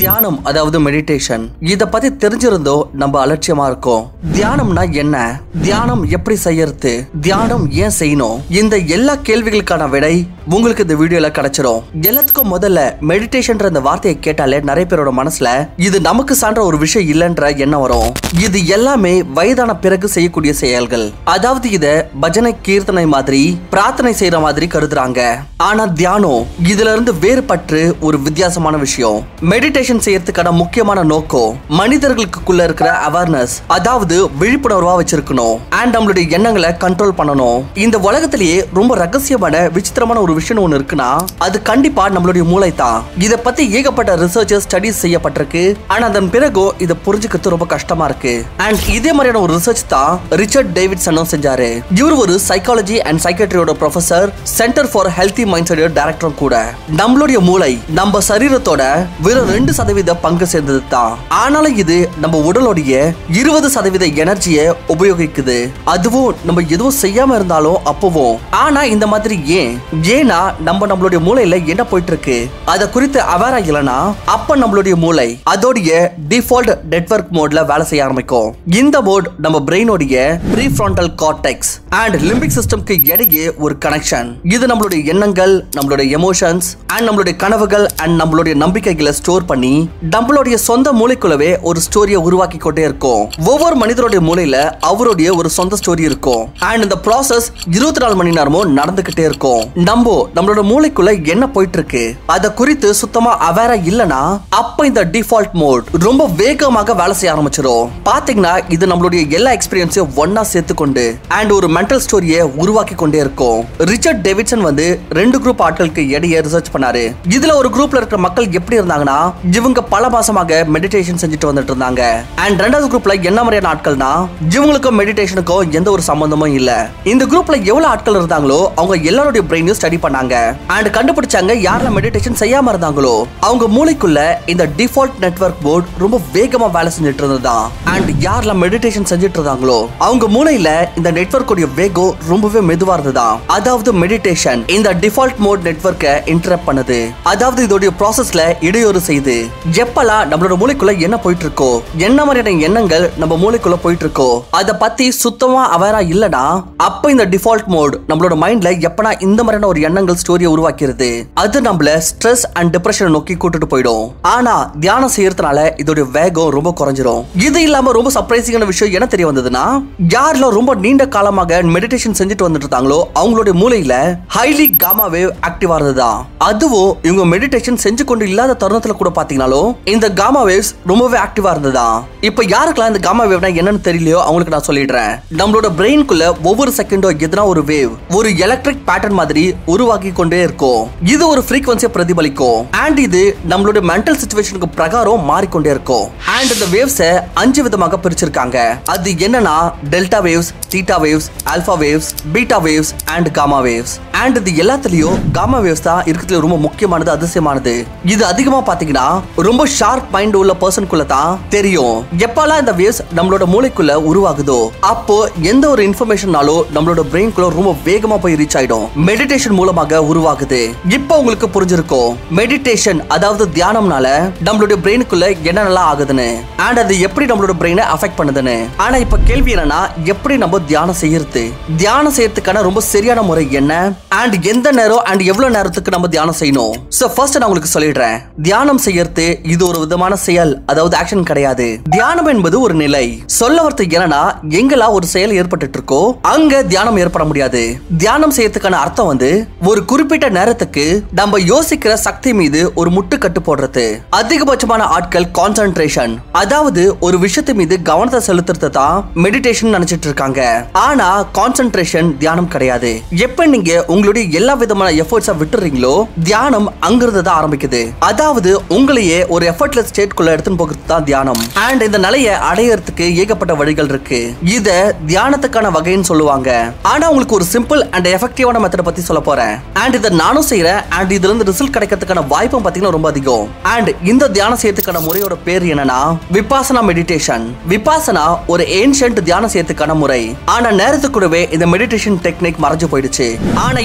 தியானம் அதாவது மெடிடேஷன் இத பத்தி தெரிஞ்சிருந்தோ நம்ம அலட்சியமா இருக்கோம் தியானம்னா என்ன தியானம் எப்படி செய்யறது தியானம் ஏன் செய்யணும் இந்த எல்லா கேள்விகளுக்கான விடை உங்களுக்கு இந்த வீடியோல கிடைச்சிரும் எல்லாத்துக்கும் முதல்ல மெடிடேஷன்ற இந்த வார்த்தையை கேட்டாலே நிறைய பேரோட மனசுல இது நமக்கு சான்ற ஒரு விஷயம் இல்லைன்ற எண்ணம் வரும் இது எல்லாமே வயதான பிறகு செய்யக்கூடிய செயல்கள் அதாவது இத பஜனை கீர்த்தனை மாதிரி பிரார்த்தனை செய்யற மாதிரி கருதுறாங்க ஆனா தியானம் இதுல இருந்து வேறுபட்டு ஒரு வித்தியாசமான விஷயம் மெடிடேஷன் செய்யறதுக்கான முக்கியமான நோக்கம் மனிதர்களுக்குள்ள இருக்கிற அவேர்னஸ் அதாவது விழிப்புணர்வா வச்சிருக்கணும் அண்ட் நம்மளுடைய எண்ணங்களை கண்ட்ரோல் பண்ணணும் இந்த உலகத்திலேயே ரொம்ப ரகசியமான விசித்திரமான ஒரு விஷயம் ஒண்ணு இருக்குன்னா அது கண்டிப்பா நம்மளுடைய மூளை தான் இத பத்தி ஏகப்பட்ட ரிசர்ச்சர்ஸ் ஸ்டடிஸ் செய்யப்பட்டிருக்கு ஆனா அதன் பிறகு இதை புரிஞ்சுக்கிறது ரொம்ப கஷ்டமா இருக்கு அண்ட் இதே மாதிரியான ஒரு ரிசர்ச் தான் ரிச்சர்ட் டேவிட்சனும் செஞ்சாரு இவர் ஒரு சைக்காலஜி அண்ட் சைக்கட்ரியோட professor center for healthy mind set டைரக்டரும் கூட நம்மளுடைய மூளை நம்ம சரீரத்தோட வெறும் ரெண்டு சதவீத பங்கு சேர்ந்தது தான் ஆனாலும் இது நம்ம உடலுடைய இருபது சதவீத எனர்ஜியை உபயோகிக்குது அதுவும் நம்ம எதுவும் செய்யாம இருந்தாலும் அப்பவும் ஆனா இந்த மாதிரி ஏன் ஏன்னா நம்ம நம்மளுடைய மூளையில என்ன போயிட்டு இருக்கு அத குறித்து அவேரா இல்லனா அப்ப நம்மளுடைய மூளை அதோடைய டிஃபால்ட் நெட்வொர்க் மோட்ல வேலை செய்ய ஆரம்பிக்கும் இந்த மோட் நம்ம பிரெயினோடைய ப்ரீஃப்ரான்டல் கார்டெக்ஸ் அண்ட் லிம்பிக் சிஸ்டம்க்கு இடையே ஒரு கனெக்ஷன் இது நம்மளுடைய எண்ணங்கள் நம்மளுடைய எமோஷன்ஸ் அண்ட் நம்மளுடைய கனவுகள் அண்ட் நம்மளுடைய நம்பிக்கைகளை ஸ்டோர் பண்ணி நம்மளுடைய சொந்த மூளைக்குள்ளவே ஒரு ஸ்டோரியை உருவாக்கி கொண்டே இருக்கும் ஒவ்வொரு மனிதருடைய மூளையில அவருடைய ஒரு சொந்த ஸ்டோரி இருக்கும் அண்ட் இந்த ப்ராசஸ் இருபத்தி நாலு மணி நேரமும் நடந்துகிட்டே இருக்கும் நம்ம நம்மளோட மூளைக்குள்ள என்ன போயிட்டு இருக்கு அத குறித்து சுத்தமா அவேரா இல்லனா அப்ப இந்த டிஃபால்ட் மோட் ரொம்ப வேகமாக வேலை செய்ய ஆரம்பிச்சிடும் பாத்தீங்கன்னா இது நம்மளுடைய எல்லா எக்ஸ்பீரியன்ஸையும் ஒன்னா சேர்த்து கொண்டு அண்ட் ஒரு மென்டல் ஸ்டோரியை உருவாக்கி கொண்டே இருக்கும் ரிச்சர்ட் டேவிட்சன் வந்து ரெண்டு குரூப் ஆட்களுக்கு இடையே ரிசர்ச் பண்ணாரு இதுல ஒரு குரூப்ல இருக்கிற மக்கள் எப்படி இருந்தாங்கன்னா இவங்க பல மாசமாக மெடிடேஷன் செஞ்சுட்டு வந்துட்டு இருந்தாங்க அண்ட் ரெண்டாவது குரூப்ல என்ன மாதிரியான ஆட்கள்னா இவங்களுக்கும் மெடிடேஷனுக்கும் எந்த ஒரு சம்பந்தமும் இல்ல இந்த குரூப்ல எவ்வளவு ஆட்கள் இருந்தாங்களோ அவங்க எல்லாருடைய பிரெயினையும் ஸ்டடி பண்ணாங்க அண்ட் கண்டுபிடிச்சாங்க யாரெல்லாம் மெடிடேஷன் செய்யாம இருந்தாங்களோ அவங்க மூளைக்குள்ள இந்த டிஃபால்ட் நெட்வொர்க் போர்ட் ரொம்ப வேகமா வேலை செஞ்சுட்டு இருந்ததா அண்ட் யாரெல்லாம் மெடிடேஷன் செஞ்சுட்டு இருந்தாங்களோ அவங்க மூளையில இந்த நெட்வொர்க் உடைய வேகம் ரொம்பவே மெதுவா இருந்ததா அதாவது மெடிடேஷன் இந்த டிஃபால்ட் மோட் நெட்வொர்க்கை இன்டரப்ட் பண்ணுது அதாவது இதோடைய ப்ராசஸ்ல இடையூறு செய்யுது எப்பெல்லாம் நம்மளோட மூளைக்குள்ள என்ன போயிட்டு இருக்கோ என்ன மாதிரியான எண்ணங்கள் நம்ம மூளைக்குள்ள போயிட்டு இருக்கோ அத பத்தி சுத்தமா அவேரா இல்லனா அப்ப இந்த டிஃபால்ட் மோட் நம்மளோட மைண்ட்ல எப்பனா இந்த மாதிரியான ஒரு எண்ணங்கள் ஸ்டோரியை உருவாக்கிறது அது நம்மள ஸ்ட்ரெஸ் அண்ட் டிப்ரெஷன் நோக்கி கூட்டிட்டு போயிடும் ஆனா தியானம் செய்யறதுனால இதோட வேகம் ரொம்ப குறைஞ்சிரும் இது இல்லாம ரொம்ப சர்ப்ரைசிங்கான விஷயம் என்ன தெரிய வந்ததுன்னா யாரெல்லாம் ரொம்ப நீண்ட காலமாக மெடிடேஷன் செஞ்சுட்டு வந்துட்டு இருந்தாங்களோ அவங்களுடைய மூளையில ஹைலி காமா வேவ் ஆக்டிவா இருந்ததா அதுவும் இவங்க மெடிடேஷன் செஞ்சு கொண்டு இல்லாத தருணத்துல கூட பாத்தீங்கனாலும் இந்த காமா வேவ்ஸ் ரொம்பவே ஆக்டிவா இருந்ததா இப்ப யாருக்கெல்லாம் இந்த காமா வேவ்னா என்னன்னு தெரியலையோ அவங்களுக்கு நான் சொல்லிடுறேன் நம்மளோட பிரெயின்குள்ள ஒவ்வொரு செகண்டும் எதுனா ஒரு வேவ் ஒரு எலக்ட்ரிக் பேட்டர்ன் மாதிரி உருவாக்கி கொண்டே இருக்கும் இது ஒரு ஃப்ரீக்வன்சியை பிரதிபலிக்கும் அண்ட் இது நம்மளோட மென்டல் சுச்சுவேஷனுக்கு பிரகாரம் மாறிக்கொண்டே இருக்கும் அண்ட் இந்த வேவ்ஸை அஞ்சு விதமாக பிரிச்சிருக்காங்க அது என்னன்னா delta waves theta waves alpha waves beta waves and gamma waves and இது எல்லாத்துலயும் காமா வேவ்ஸ் தான் இருக்கிறதுல ரொம்ப முக்கியமானது அதிசயமானது இது அதிகமா பாத்தீங்கன்னா ரொம்ப ஷார்ப் மைண்ட் உள்ள பர்சனுக்குள்ள தான் தெரியும் எப்பெல்லாம் இந்த வேவ்ஸ் நம்மளோட மூளைக்குள்ள உருவாகுதோ அப்போ எந்த ஒரு இன்ஃபர்மேஷன்னாலும் நம்மளோட பிரெயின்குள்ள ரொம்ப வேகமா போய் ரீச் ஆயிடும் மெடிடேஷன் மூலமாக உருவாகுது இப்போ உங்களுக்கு புரிஞ்சிருக்கும் மெடிடேஷன் அதாவது தியானம்னால நம்மளுடைய பிரெயினுக்குள்ள என்னென்னலாம் ஆகுதுன்னு அண்ட் அது எப்படி நம்மளோட பிரெயினை அஃபெக்ட் பண்ணுதுன்னு ஆனா இப்ப கேள்வி என்னன்னா எப்படி நம்ம தியானம் செய்யறது தியானம் செய்யறதுக்கான ரொம்ப சரியான முறை என்ன அண்ட் எந்த நேரம் அண்ட் எவ்வளவு நேரத்துக்கு நம்ம தியானம் செய்யணும் சோ ஃபர்ஸ்ட் நான் உங்களுக்கு சொல்லிடுறேன் தியானம் செய்யறது இது ஒரு விதமான செயல் அதாவது ஆக்ஷன் கிடையாது தியானம் என்பது ஒரு நிலை சொல்ல வரது என்னன்னா எங்கெல்லாம் ஒரு செயல் ஏற்பட்டு இருக்கோ அங்க தியானம் ஏற்பட முடியாது தியானம் செய்யறதுக்கான அர்த்தம் வந்து ஒரு குறிப்பிட்ட நேரத்துக்கு நம்ம யோசிக்கிற சக்தி மீது ஒரு முட்டுக்கட்டு போடுறது அதிகபட்சமான ஆட்கள் கான்சென்ட்ரேஷன் அதாவது ஒரு விஷயத்து மீது கவனத்தை செலுத்துறது தான் மெடிடேஷன் நினைச்சிட்டு இருக்காங்க ஆனா கான்சென்ட்ரேஷன் தியானம் கிடையாது எப்ப நீங்க உங்களுடைய எல்லா விதமான எஃபர்ட்ஸை விட்டுறீங்களோ தியானம் அங்கிருந்து தான் ஆரம்பிக்குது அதாவது உங்களையே ஒரு எஃபர்ட்லெஸ் ஸ்டேட்குள்ள எடுத்துன்னு போகிறது தான் தியானம் அண்ட் இந்த நிலையை அடையறதுக்கு ஏகப்பட்ட வழிகள் இருக்கு இத தியானத்துக்கான வகைன்னு சொல்லுவாங்க ஆனா உங்களுக்கு ஒரு சிம்பிள் அண்ட் எஃபெக்டிவான மெத்தட பத்தி சொல்ல போறேன் அண்ட் இதை நானும் செய்யறேன் அண்ட் இதுல இருந்து ரிசல்ட் கிடைக்கிறதுக்கான வாய்ப்பும் பாத்தீங்கன்னா ரொம்ப அதிகம் அண்ட் இந்த தியானம் செய்யறதுக்கான முறையோட பேர் என்னன்னா விபாசனா மெடிடேஷன் விபாசனா ஒரு ஏன்ஷியன்ட் தியானம் செய்யறதுக்கான முறை ஆனா நேரத்துக்கு கூடவே இந்த மெடிடேஷன் டெக்னிக் மறைஞ்சு போயிடுச்சு ஆனா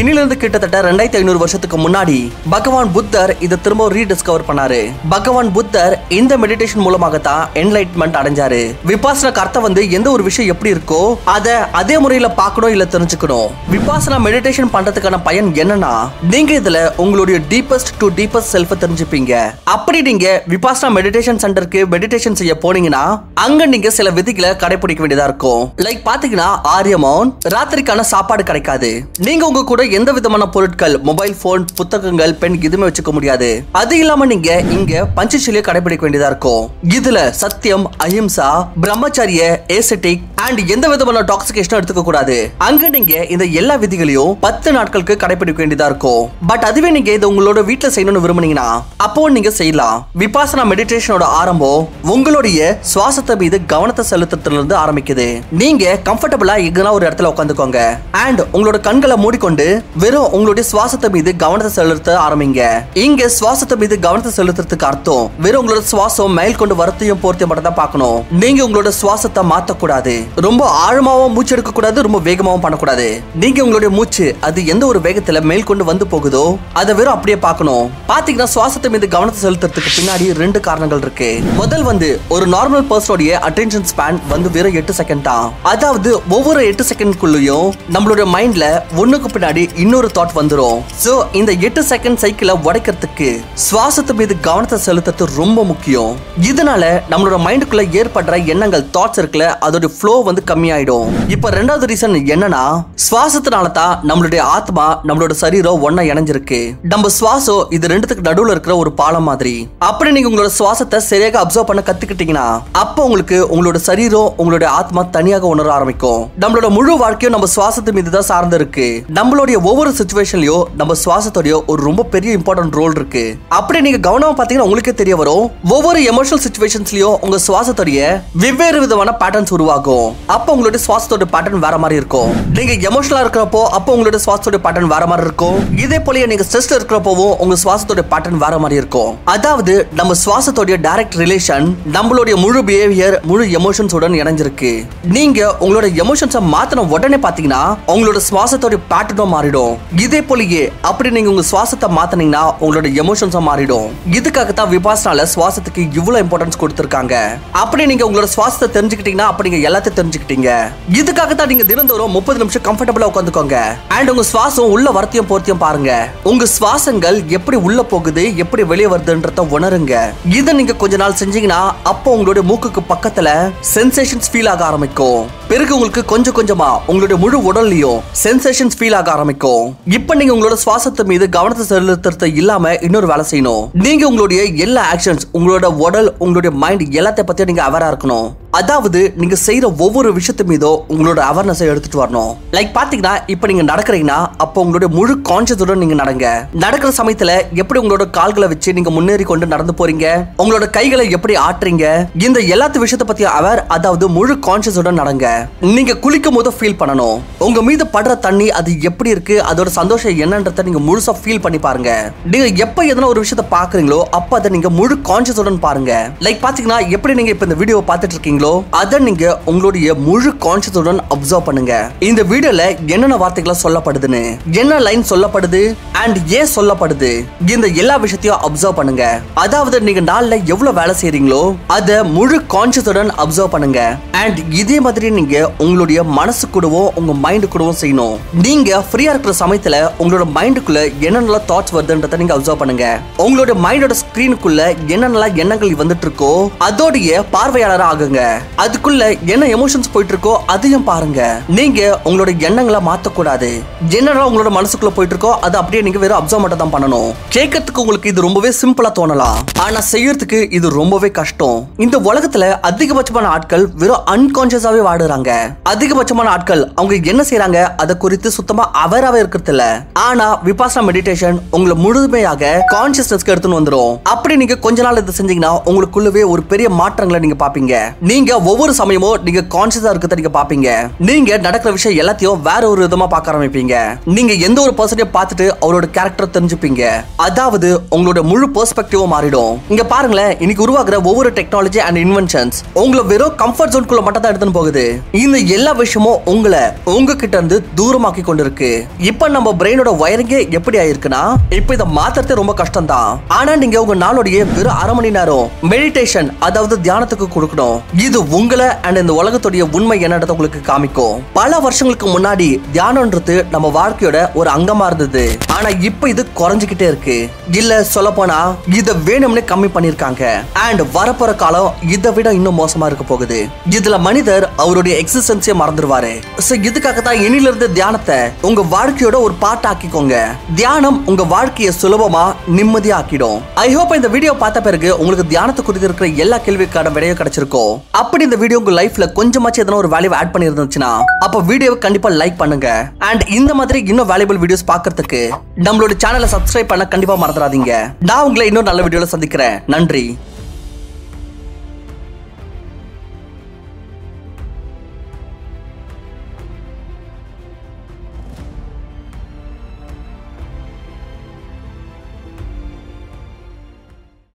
இன்னிலிருந்து கிட்டத்தட்ட ரெண்டாயிரத்தி ஐநூறு வருஷத்துக்கு முன்னாடி பகவான் புத்தர் இதை திரும்ப ரீடிஸ்கவர் பண்ணாரு பகவான் புத்தர் இந்த மெடிடேஷன் மூலமாக தான் என்லைட்மெண்ட் அடைஞ்சாரு விபாசனாக்கு அர்த்தம் வந்து எந்த ஒரு விஷயம் எப்படி இருக்கோ அதை அதே முறையில பார்க்கணும் இல்ல தெரிஞ்சுக்கணும் விபாசனா மெடிடேஷன் பண்றதுக்கான பயன் என்னன்னா நீங்க இதுல உங்களுடைய டீப்பஸ்ட் டு டீப்பஸ்ட் செல்ஃப தெரிஞ்சுப்பீங்க அப்படி நீங்க விபாசனா மெடிடேஷன் சென்டருக்கு மெடிடேஷன் செய்ய போனீங்கன்னா அங்க நீங்க சில விதிகளை கடைபிடிக்க வேண்டியதா இருக்கும் லைக் பாத்தீங்கன்னா ஆரியமோன் ராத்திரிக்கான சாப்பாடு கிடைக்காது நீங்க உங்க கூட எந்த விதமான பொருட்கள் மொபைல் போன் புத்தகங்கள் பென் எதுவுமே வச்சுக்க முடியாது அது இல்லாம நீங்க இங்க பஞ்சசீலிய கடைபிடிக்க வேண்டியதா இருக்கும் இதுல சத்தியம் அஹிம்சா பிரம்மச்சரிய ஏசெட்டிக் அண்ட் எந்த விதமான டாக்ஸிகேஷனும் எடுத்துக்க கூடாது அங்க நீங்க இந்த எல்லா விதிகளையும் பத்து நாட்களுக்கு கடைபிடிக்க வேண்டியதா இருக்கும் பட் அதுவே நீங்க இதை உங்களோட வீட்ல செய்யணும்னு விரும்புனீங்கன்னா அப்போ நீங்க செய்யலாம் விபாசனா மெடிடேஷனோட ஆரம்பம் உங்களுடைய சுவாசத்தை மீது கவனத்தை செலுத்துறதுல இருந்து ஆரம்பிக்குது நீங்க கம்ஃபர்டபுளா எங்கன்னா ஒரு இடத்துல உட்காந்துக்கோங்க அண்ட் உங்களோட கண்களை மூடிக்கொண்டு வெறும் உங்களுடைய சுவாசத்தை மீது கவனத்தை செலுத்த ஆரம்பிங்க இங்க சுவாசத்தை மீது கவனத்தை செலுத்துறதுக்கு அர்த்தம் வெறும் உங்களோட சுவாசம் மேல் கொண்டு வரத்தையும் போர்த்தையும் மட்டும் தான் பார்க்கணும் நீங்க உங்களோட சுவாசத்தை மாத்தக்கூடாது ரொம்ப ஆழமாவும் மூச்சு எடுக்க கூடாது ரொம்ப வேகமாவும் பண்ணக்கூடாது நீங்க உங்களுடைய மூச்சு அது எந்த ஒரு வேகத்துல மேல் கொண்டு வந்து போகுதோ அதை வெறும் அப்படியே பார்க்கணும் பாத்தீங்கன்னா சுவாசத்தை மீது கவனத்தை செலுத்துறதுக்கு பின்னாடி ரெண்டு காரணங்கள் இருக்கு முதல் வந்து ஒரு நார்மல் பர்சனுடைய அட்டென்ஷன் ஸ்பேன் வந்து வெறும் எட்டு செகண்ட் தான் அதாவது ஒவ்வொரு எட்டு செகண்ட்குள்ளயும் நம்மளோட மைண்ட்ல ஒண்ணுக்கு பின்னாடி இன்னொரு தாட் வந்துரும் சோ இந்த எட்டு செகண்ட் சைக்கிளை உடைக்கிறதுக்கு சுவாசத்து மீது கவனத்தை செலுத்துறது ரொம்ப முக்கியம் இதனால நம்மளோட மைண்டுக்குள்ள ஏற்படுற எண்ணங்கள் தாட்ஸ் இருக்குல்ல அதோட ஃப்ளோ வந்து கம்மியாயிடும் இப்ப ரெண்டாவது ரீசன் என்னன்னா சுவாசத்தினால தான் நம்மளுடைய ஆத்மா நம்மளோட சரீரம் ஒன்னா இணைஞ்சிருக்கு நம்ம சுவாசம் இது ரெண்டுத்துக்கு நடுவுல இருக்கிற ஒரு பாலம் மாதிரி அப்படி நீங்க உங்களோட சுவாசத்தை சரியாக அப்சர்வ் பண்ண கத்துக்கிட்டீங்கன்னா அப்போ உங்களுக்கு உங்களோட சரீரம் உங்களுடைய ஆத்மா தனியாக உணர ஆரம்பிக்கும் நம்மளோட முழு வாழ்க்கையும் நம்ம சுவாசத்து மீது தான் சார்ந்து இருக்கு நம்மளுடைய ஒவ்வொரு சுச்சுவேஷன்லயும் நம்ம சுவாசத்தோடைய ஒரு ரொம்ப பெரிய இம்பார்ட்டன்ட் ரோல் இருக்கு அப்படி நீங்க கவனமா பாத்தீங்கன்னா உங்களுக்கே தெரிய வரும் ஒவ்வொரு எமோஷனல் சுச்சுவேஷன்ஸ்லயும் உங்க சுவாசத்தோடைய வெவ்வேறு விதமான பேட்டர்ன்ஸ் உருவாகும் அப்போ உங்களுடைய சுவாசத்தோட பேட்டர்ன் வேற மாதிரி இருக்கும் நீங்க எமோஷனலா இருக்கிறப்போ அப்போ உங்களுடைய சுவாசத்தோட பேட்டர்ன் வேற மாதிரி இருக்கும் இதே போலயே நீங்க ஸ்ட்ரெஸ்ல இருக்கிறப்போவும் உங்க சுவாசத்தோட பேட்டர்ன் வேற மாதிரி இருக்கும் அதாவது நம்ம சுவாசத்தோட டைரக்ட் ரிலேஷன் நம்மளுடைய முழு பிஹேவியர் முழு எமோஷன்ஸ் உடன் இணைஞ்சிருக்கு நீங்க உங்களோட எமோஷன்ஸை மாத்தின உடனே பாத்தீங்கன்னா உங்களோட சுவாசத்தோட பேட்டர்னும் மாறிடும் இதே போலயே அப்படி நீங்க உங்க சுவாசத்தை மாத்தினீங்கன்னா உங்களோட எமோஷன்ஸும் மாறிடும் இதுக்காக தான் விபாசனால சுவாசத்துக்கு இவ்வளவு இம்பார்ட்டன்ஸ் கொடுத்திருக்காங்க அப்படி நீங்க உங்களோட சுவாசத்தை தெரிஞ்சுக்கிட்டீங்கன்னா அப்ப நீங்க எல்லாத்தையும் தெரிஞ்சுக்கிட்டீங்க இதுக்காக தான் நீங்க தினந்தோறும் முப்பது நிமிஷம் கம்ஃபர்டபுளா உட்காந்துக்கோங்க அண்ட் உங்க சுவாசம் உள்ள வரத்தையும் போர்த்தியும் பாருங்க உங்க சுவாசங்கள் எப்படி உள்ள போகுது எப்படி வெளியே வருதுன்றத உணருங்க இதை நீங்க கொஞ்ச நாள் செஞ்சீங்கன்னா அப்போ உங்களுடைய மூக்குக்கு பக்கத்துல சென்சேஷன்ஸ் ஃபீல் ஆக ஆரம்பிக்கும் பிறகு உங்களுக்கு கொஞ்சம் கொஞ்சமா உங்களுடைய முழு உடல்லையும் சென்சேஷன்ஸ் ஃபீல் ஆக ஆரம்பிக்கும் இப்போ நீங்க உங்களோட சுவாசத்து மீது கவனத்தை செலுத்துறது இல்லாம இன்னொரு வேலை செய்யணும் நீங்க உங்களுடைய எல்லா ஆக்ஷன்ஸ் உங்களோட உடல் உங்களுடைய மைண்ட் எல்லாத்த பத்தியும் நீங்க அவரா இருக்கணும் அதாவது நீங்க செய்யற ஒவ்வொரு விஷயத்து மீதும் உங்களோட அவேர்னஸ் எடுத்துட்டு வரணும் லைக் பாத்தீங்கன்னா இப்போ நீங்க நடக்கிறீங்கன்னா அப்போ உங்களுடைய முழு கான்சியஸுடன் நீங்க நடங்க நடக்கிற சமயத்துல எப்படி உங்களோட கால்களை வச்சு நீங்க முன்னேறி கொண்டு நடந்து போறீங்க உங்களோட கைகளை எப்படி ஆட்டுறீங்க இந்த எல்லாத்து விஷயத்தை பத்தி அவர் அதாவது முழு கான்சியஸுடன் நடங்க நீங்க குளிக்கும் போது ஃபீல் பண்ணணும் உங்க மீது படுற தண்ணி அது எப்படி இருக்கு அதோட சந்தோஷம் என்னன்றத நீங்க முழுசா ஃபீல் பண்ணி பாருங்க நீங்க எப்ப எதனா ஒரு விஷயத்தை பாக்குறீங்களோ அப்ப அதை நீங்க முழு கான்சியஸுடன் பாருங்க லைக் பாத்தீங்கன்னா எப்படி நீங்க இப்ப இந்த வீடியோ பார்த்துட்டு இருக்கீங்களோ அதை நீங்க உங்களுடைய முழு கான்சியஸுடன் அப்சர்வ் பண்ணுங்க இந்த வீடியோல என்னென்ன வார்த்தைகள் சொல்லப்படுதுன்னு என்ன லைன் சொல்லப்படுது அண்ட் ஏன் சொல்லப்படுது இந்த எல்லா விஷயத்தையும் அப்சர்வ் பண்ணுங்க அதாவது நீங்க நாள்ல எவ்வளவு வேலை செய்றீங்களோ அதை முழு கான்சியஸுடன் அப்சர்வ் பண்ணுங்க அண்ட் இதே மாதிரி நீங்க உங்களுடைய மனசு கூடவும் உங்க மைண்ட் கூடவும் செய்யணும் நீங்க ஃப்ரீயா இருக்கிற சமயத்துல உங்களோட மைண்டுக்குள்ள என்னென்னலாம் தாட்ஸ் வருதுன்றத நீங்க அப்சர்வ் பண்ணுங்க உங்களோட மைண்டோட ஸ்கிரீனுக்குள்ள என்னென்னலாம் எண்ணங்கள் வந்துட்டு இருக்கோ அதோடைய பார்வையாளரா ஆகுங்க அதுக்குள்ள என்ன எமோஷன்ஸ் போயிட்டு இருக்கோ அதையும் பாருங்க நீங்க உங்களோட எண்ணங்களை மாத்தக்கூடாது என்னெல்லாம் உங்களோட மனசுக்குள்ள போயிட்டு இருக்கோ அதை அப்படியே நீங்க வெறும் அப்சர்வ் மட்டும் தான் பண்ணணும் கேட்கறதுக்கு உங்களுக்கு இது ரொம்பவே சிம்பிளா தோணலாம் ஆனா செய்யறதுக்கு இது ரொம்பவே கஷ்டம் இந்த உலகத்துல அதிகபட்சமான ஆட்கள் வெறும் அன்கான்சியஸாவே வாடுறாங்க அதிகபட்சமான ஆட்கள் அவங்க என்ன செய்றாங்க அதை குறித்து சுத்தமா அவராவே இருக்கிறது இல்ல ஆனா விபாசனா மெடிடேஷன் உங்களை முழுமையாக கான்சியஸ்னஸ்க்கு எடுத்துன்னு வந்துரும் அப்படி நீங்க கொஞ்ச நாள் இதை செஞ்சீங்கன்னா உங்களுக்குள்ளவே ஒரு பெரிய மாற்றங்களை நீங்க பாப்பீங்க நீங்க நீங்க ஒவ்வொரு சமயமும் நீங்க கான்சியஸா இருக்கிறத நீங்க பாப்பீங்க நீங்க நடக்கிற விஷயம் எல்லாத்தையும் வேற ஒரு விதமா பார்க்க ஆரம்பிப்பீங்க நீங்க எந்த ஒரு பர்சனையும் பார்த்துட்டு அவரோட கேரக்டர் தெரிஞ்சுப்பீங்க அதாவது உங்களோட முழு பெர்ஸ்பெக்டிவும் மாறிடும் இங்க பாருங்களேன் இன்னைக்கு உருவாக்குற ஒவ்வொரு டெக்னாலஜி அண்ட் இன்வென்ஷன்ஸ் உங்களை வெறும் கம்ஃபர்ட் ஜோன்குள்ள மட்டும் தான் எடுத்துன்னு போகுது இந்த எல்லா விஷயமும் உங்களை உங்ககிட்ட இருந்து தூரமாக்கி கொண்டிருக்கு இப்ப நம்ம பிரெயினோட வயரிங்கே எப்படி ஆயிருக்குன்னா இப்ப இதை மாத்துறது ரொம்ப கஷ்டம் தான் ஆனா நீங்க உங்க நாளுடைய வெறும் அரை மணி நேரம் மெடிடேஷன் அதாவது தியானத்துக்கு கொடுக்கணும் இது உங்களை அண்ட் இந்த உலகத்துடைய உண்மை என்னன்றதை உங்களுக்கு காமிக்கும் பல வருஷங்களுக்கு முன்னாடி தியானம்ன்றது நம்ம வாழ்க்கையோட ஒரு அங்கமா இருந்தது ஆனா இப்ப இது குறைஞ்சுக்கிட்டே இருக்கு இல்ல சொல்ல போனா இத வேணும்னு கம்மி பண்ணிருக்காங்க அண்ட் வரப்போற காலம் இதை விட இன்னும் மோசமா இருக்க போகுது இதுல மனிதர் அவருடைய எக்ஸிஸ்டன்ஸே மறந்துடுவாரு So, இதுக்காக தான் இனில இருந்து தியானத்தை உங்க வாழ்க்கையோட ஒரு பார்ட் ஆக்கிக்கோங்க தியானம் உங்க வாழ்க்கையை சுலபமா நிம்மதியா ஆக்கிடும் ஐ ஹோப் இந்த வீடியோ பார்த்த பிறகு உங்களுக்கு தியானத்தை குறித்து இருக்கிற எல்லா கேள்விக்கான விடையும் கிடைச்சிருக்கும் அப்படி இந்த வீடியோ உங்க லைஃப்ல கொஞ்சமாச்சும் எதனா ஒரு வேல்யூ ஆட் பண்ணிருந்துச்சுன்னா அப்ப வீடியோவை கண்டிப்பா லைக் பண்ணுங்க அண்ட் இந்த மாதிரி இன்னும் வேல்யூபிள் வீடியோஸ் பார்க்கிறதுக்கு நம்மளோட சேனலை சப்ஸ்கிரைப் பண்ண கண்டிப்பா மறந்துடாதீங்க நான் உங்களை இன்னும் நல்ல வீடியோல சந்திக்கிறேன் நன்றி